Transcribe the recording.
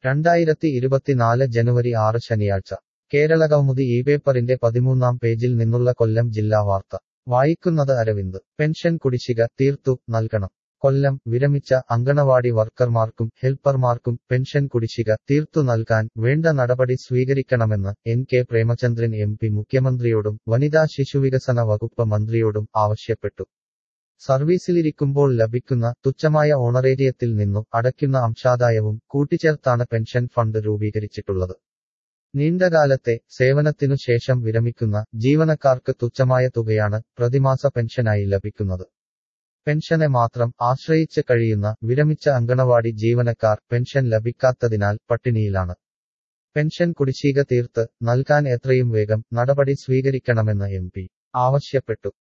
രണ്ടായിരത്തി ഇരുപത്തിനാല് ജനുവരി ആറ് ശനിയാഴ്ച കേരളകൗമുദി ഈ പേപ്പറിന്റെ പതിമൂന്നാം പേജിൽ നിന്നുള്ള കൊല്ലം ജില്ലാ വാർത്ത വായിക്കുന്നത് അരവിന്ദ് പെൻഷൻ കുടിശ്ശിക തീർത്തു നൽകണം കൊല്ലം വിരമിച്ച അങ്കണവാടി വർക്കർമാർക്കും ഹെൽപ്പർമാർക്കും പെൻഷൻ കുടിശ്ശിക തീർത്തു നൽകാൻ വേണ്ട നടപടി സ്വീകരിക്കണമെന്ന് N K Premachandran M P മുഖ്യമന്ത്രിയോടും വനിതാ ശിശുവികസന വകുപ്പ് മന്ത്രിയോടും ആവശ്യപ്പെട്ടു സർവീസിലിരിക്കുമ്പോൾ ലഭിക്കുന്ന തുച്ഛമായ ഓണറേരിയത്തിൽ നിന്നു അടയ്ക്കുന്ന അംശാദായവും കൂട്ടിച്ചേർത്താണ് പെൻഷൻ ഫണ്ട് രൂപീകരിച്ചിട്ടുള്ളത് നീണ്ടകാലത്തെ സേവനത്തിനു ശേഷം വിരമിക്കുന്ന ജീവനക്കാർക്ക് തുച്ഛമായ തുകയാണ് പ്രതിമാസ പെൻഷനായി ലഭിക്കുന്നത് പെൻഷനെ മാത്രം ആശ്രയിച്ച് കഴിയുന്ന വിരമിച്ച അങ്കണവാടി ജീവനക്കാർ പെൻഷൻ ലഭിക്കാത്തതിനാൽ പട്ടിണിയിലാണ് പെൻഷൻ കുടിശ്ശിക തീർത്ത് നൽകാൻ എത്രയും വേഗം നടപടി സ്വീകരിക്കണമെന്ന് എം പി ആവശ്യപ്പെട്ടു